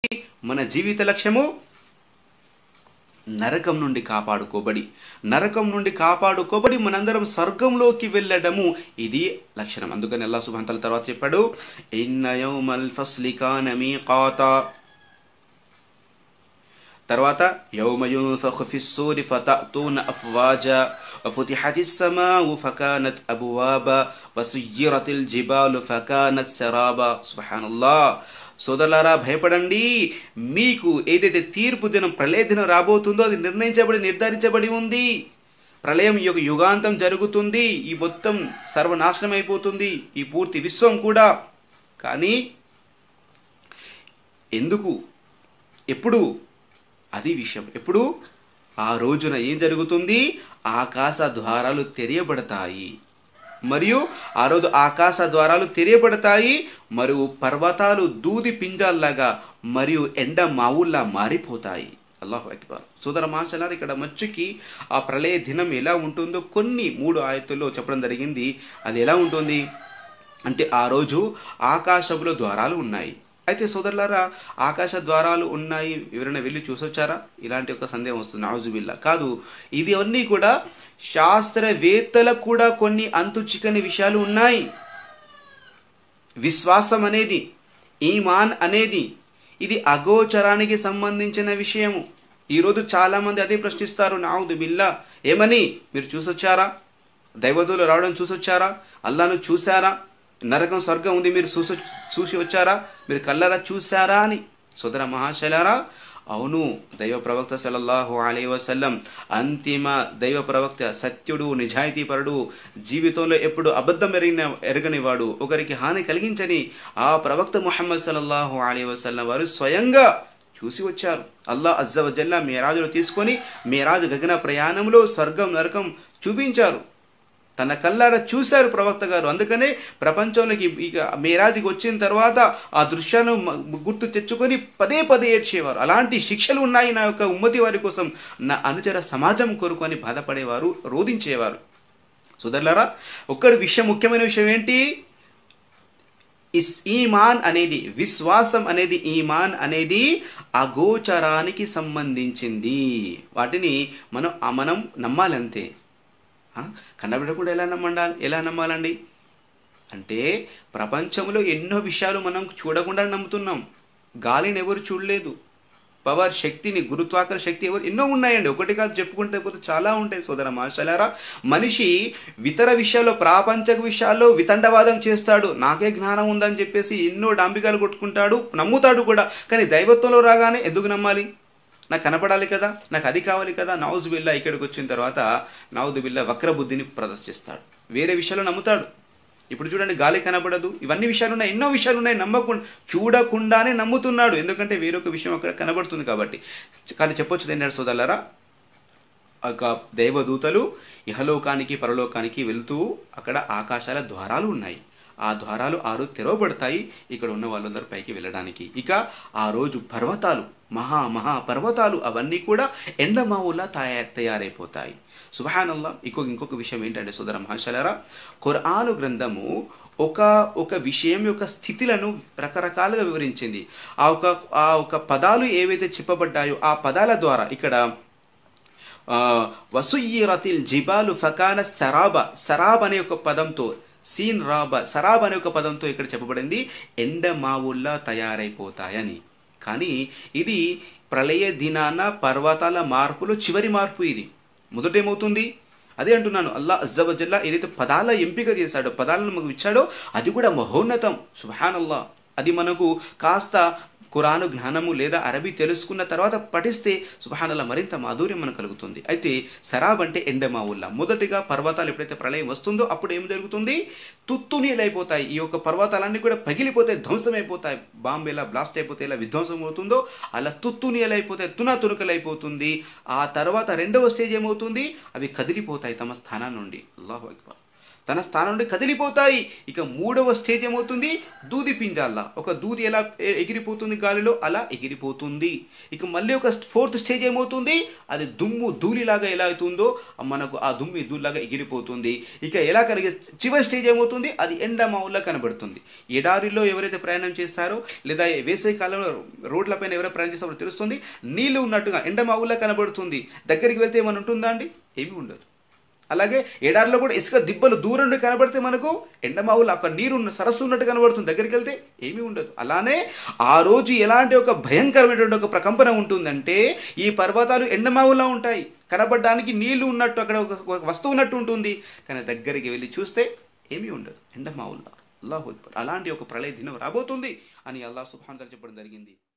మన జీవిత లక్ష్యము నరకం నుండి కాపాడుకోబడి నరకం నుండి కాపాడుకోబడి మనందరం స్వర్గంలోకి వెళ్ళడము ఇది లక్షణం అందుకని అల్లా సుభాంతల తర్వాత చెప్పాడు ఇన్న యౌమల్ ఫస్లి కాన మీకాతా తర్వాత యౌమ యున్ఫఖు ఫి స్సూరి ఫతఅతూన అఫ్వాజా వఫుతిహతిస్ సమావు ఫకానత్ అబ్వాబా వసుయ్యిరతిల్ జిబాలు ఫకానత్ సరాబా సుబ్హానల్లాహ్ సోదరులారా భయపడండి మీకు ఏదైతే తీర్పు దినం ప్రళయ దినం రాబోతుందో అది నిర్ణయించబడి నిర్ధారించబడి ఉంది ప్రళయం యొక్క యుగాంతం జరుగుతుంది ఈ మొత్తం సర్వనాశనం అయిపోతుంది ఈ పూర్తి విశ్వం కూడా కానీ ఎందుకు ఎప్పుడు అది విషయం ఎప్పుడు ఆ రోజున ఏం జరుగుతుంది ఆకాశ ద్వారాలు తెరియబడతాయి మరియు ఆ రోజు ఆకాశ ద్వారాలు తెరియబడతాయి మరియు పర్వతాలు దూది పింజాల్లాగా మరియు ఎండ మావుల్లా మారిపోతాయి అల్లాహు అక్బర్ సోదర మాషలారు ఇక్కడ మచ్చుకి ఆ ప్రళయ దినం ఎలా ఉంటుందో కొన్ని మూడు ఆయతుల్లో చెప్పడం జరిగింది అది ఎలా ఉంటుంది అంటే ఆ రోజు ఆకాశంలో ద్వారాలు ఉన్నాయి అయితే సోదరులారా ఆకాశ ద్వారాలు ఉన్నాయి ఎవరైనా వెళ్ళి చూసొచ్చారా ఇలాంటి ఒక సందేహం వస్తుంది నాజుబిల్లా కాదు ఇది అన్నీ కూడా శాస్త్రవేత్తలకు కూడా కొన్ని అంతు చిక్కని విషయాలు ఉన్నాయి విశ్వాసం అనేది ఈమాన్ అనేది ఇది అగోచరానికి సంబంధించిన విషయము ఈరోజు చాలామంది అదే ప్రశ్నిస్తారు నావుదు బిల్లా ఏమని మీరు చూసొచ్చారా దైవతులు రావడం చూసొచ్చారా అల్లాను చూసారా నరకం స్వర్గం ఉంది మీరు చూసి చూసి వచ్చారా మీరు కళ్ళరా చూసారా అని సోదర మహాశైలారా అవును దైవ ప్రవక్త సల్లల్లాహు అలై వసల్లం అంతిమ దైవ ప్రవక్త సత్యుడు నిజాయితీపరుడు జీవితంలో ఎప్పుడు అబద్ధం ఎరిగిన ఎరగనివాడు ఒకరికి హాని కలిగించని ఆ ప్రవక్త ముహమ్మద్ సల్లల్లాహు అలై వసల్లం వారు స్వయంగా చూసి వచ్చారు అల్లా అజ్జవజల్లా మేరాజులు తీసుకొని మేరాజు గగన ప్రయాణంలో స్వర్గం నరకం చూపించారు తన కల్లారా చూశారు ప్రవక్త గారు అందుకనే ప్రపంచంలోకి ఇక మేరాజికి వచ్చిన తర్వాత ఆ దృశ్యాన్ని మ- గుర్తు తెచ్చుకొని పదే పదే ఏడ్చేవారు అలాంటి శిక్షలు ఉన్నాయి నా యొక్క ఉమ్మతి వారి కోసం నా అనుచర సమాజం కొరకు అని బాధపడేవారు రోధించేవారు సుదర్లారా ఒక్కడి విషయం ముఖ్యమైన విషయం ఏంటి ఇస్ ఈమాన్ అనేది విశ్వాసం అనేది ఈమాన్ అనేది అగోచరానికి సంబంధించింది వాటిని మనం ఆ మనం నమ్మాలంతే ఆ? కన్నబిడకుండా ఎలా నమ్మండాలి ఎలా నమ్మాలండి అంటే ప్రపంచంలో ఎన్నో విషయాలు మనం చూడకుండా నమ్ముతున్నాం గాలిని ఎవరు చూడలేదు పవర్ శక్తిని గురుత్వాకర్షణ శక్తి ఎవరు ఎన్నో ఉన్నాయండి ఒకటి కాదు చెప్పుకుంటే పోతే చాలా ఉంటాయి సోదర మాషలారా మనిషి ఇతర విషయాల్లో ప్రాపంచక విషయాల్లో వితండవాదం చేస్తాడు నాకే జ్ఞానం ఉందని చెప్పేసి ఎన్నో డాంబికాలు కొట్టుకుంటాడు నమ్ముతాడు కూడా కానీ దైవత్వంలో రాగానే ఎందుకు నమ్మాలి నాకు కనపడాలి కదా నాకు అది కావాలి కదా నౌజు బిల్లా ఇక్కడికి వచ్చిన తర్వాత నౌజు బిల్లా వక్ర బుద్ధిని ప్రదర్శిస్తాడు వేరే విషయాలు నమ్ముతాడు ఇప్పుడు చూడండి గాలి కనబడదు ఇవన్నీ విషయాలు ఉన్నాయి ఎన్నో విషయాలు ఉన్నాయి నమ్మకుండా చూడకుండానే నమ్ముతున్నాడు ఎందుకంటే వేరొక విషయం అక్కడ కనబడుతుంది కాబట్టి కానీ చెప్పొచ్చు ఏంటంటే సోదరులారా ఒక దేవదూతలు ఇహలోకానికి పరలోకానికి వెళుతూ అక్కడ ఆకాశాల ద్వారాలు ఉన్నాయి ఆ ద్వారాలు ఆరు తెరవబడతాయి ఇక్కడ ఉన్న వాళ్ళందరూ పైకి వెళ్ళడానికి ఇక ఆ రోజు పర్వతాలు మహా మహా పర్వతాలు అవన్నీ కూడా ఎండమావులా తయారు తయారైపోతాయి సుబహానల్లా ఇంకొక ఇంకొక విషయం ఏంటంటే సోదర మహాశలారా ఖురాను గ్రంథము ఒక ఒక విషయం యొక్క స్థితులను రకరకాలుగా వివరించింది ఆ ఒక ఆ ఒక పదాలు ఏవైతే చెప్పబడ్డాయో ఆ పదాల ద్వారా ఇక్కడ ఆ, వసుయ్యిరతిల్ జిబాలు ఫకాన సరాబ సరాబ్ అనే ఒక పదంతో సీన్ రాబ సరాబ్ అనే ఒక పదంతో ఇక్కడ చెప్పబడింది ఎండమావుల్లా తయారైపోతాయని కానీ ఇది ప్రళయ దినాన పర్వతాల మార్పులో చివరి మార్పు ఇది మొదట ఏమవుతుంది అదే అంటున్నాను అల్లా అజ్జవజల్లా ఏదైతే పదాల ఎంపిక చేశాడో పదాలను మనకు ఇచ్చాడో అది కూడా మహోన్నతం సుహానల్లా అది మనకు కాస్త ఖురాను జ్ఞానము లేదా అరబీ తెలుసుకున్న తర్వాత పఠిస్తే సుబహానల్లా మరింత మాధుర్యం మనకు కలుగుతుంది అయితే సరాబ్ అంటే ఎండమావుల్లా మొదటిగా పర్వతాలు ఎప్పుడైతే ప్రళయం వస్తుందో అప్పుడు ఏం జరుగుతుంది తుత్తునీలైపోతాయి ఈ యొక్క పర్వతాలన్నీ కూడా పగిలిపోతాయి ధ్వంసమైపోతాయి బాంబు ఎలా బ్లాస్ట్ అయిపోతే ఎలా విధ్వంసం అవుతుందో అలా తుత్తునీలైపోతాయి తున తునకలైపోతుంది ఆ తర్వాత రెండవ స్టేజ్ ఏమవుతుంది అవి కదిలిపోతాయి తమ స్థానం నుండి అల్లాహు అక్బర్ తన స్థానం నుండి కదిలిపోతాయి ఇక మూడవ స్టేజ్ ఏమవుతుంది దూది పింజాల్లా ఒక దూది ఎలా ఎ- ఎగిరిపోతుంది గాలిలో అలా ఎగిరిపోతుంది ఇక మళ్ళీ ఒక ఫోర్త్ స్టేజ్ ఏమవుతుంది అది దుమ్ము ధూళిలాగా ఎలా అవుతుందో మనకు ఆ దుమ్మి ధూళిలాగా ఎగిరిపోతుంది ఇక ఎలా కలిగే చివరి స్టేజ్ ఏమవుతుంది అది ఎండమావుల్లా కనబడుతుంది ఎడారిలో ఎవరైతే ప్రయాణం చేస్తారో లేదా వేసవి కాలంలో రోడ్లపైన ఎవరైతే ప్రయాణం చేస్తారో తెలుస్తుంది నీళ్లు ఉన్నట్టుగా ఎండమావుల్లా కనబడుతుంది దగ్గరికి వెళ్తే ఏమైనా ఉంటుందా అండి ఏమీ ఉండదు అలాగే ఎడారిలో కూడా ఇసుక దిబ్బలు దూరం నుండి కనబడితే మనకు ఎండమావులు అక్కడ నీరు ఉన్న సరస్సు ఉన్నట్టు కనబడుతుంది దగ్గరికి వెళ్తే ఏమీ ఉండదు అలానే ఆ రోజు ఎలాంటి ఒక భయంకరమైనటువంటి ఒక ప్రకంపన ఉంటుందంటే ఈ పర్వతాలు ఎండమావులా ఉంటాయి కనబడడానికి నీళ్లు ఉన్నట్టు అక్కడ ఒక ఒక వస్తువు ఉన్నట్టు ఉంటుంది కానీ దగ్గరికి వెళ్ళి చూస్తే ఏమీ ఉండదు ఎండమావుల్లా అల్లాహు అక్బర్ అలాంటి ఒక ప్రళయ దినం రాబోతుంది అని అల్లాహ్ సుబ్హాన్ చెప్పడం జరిగింది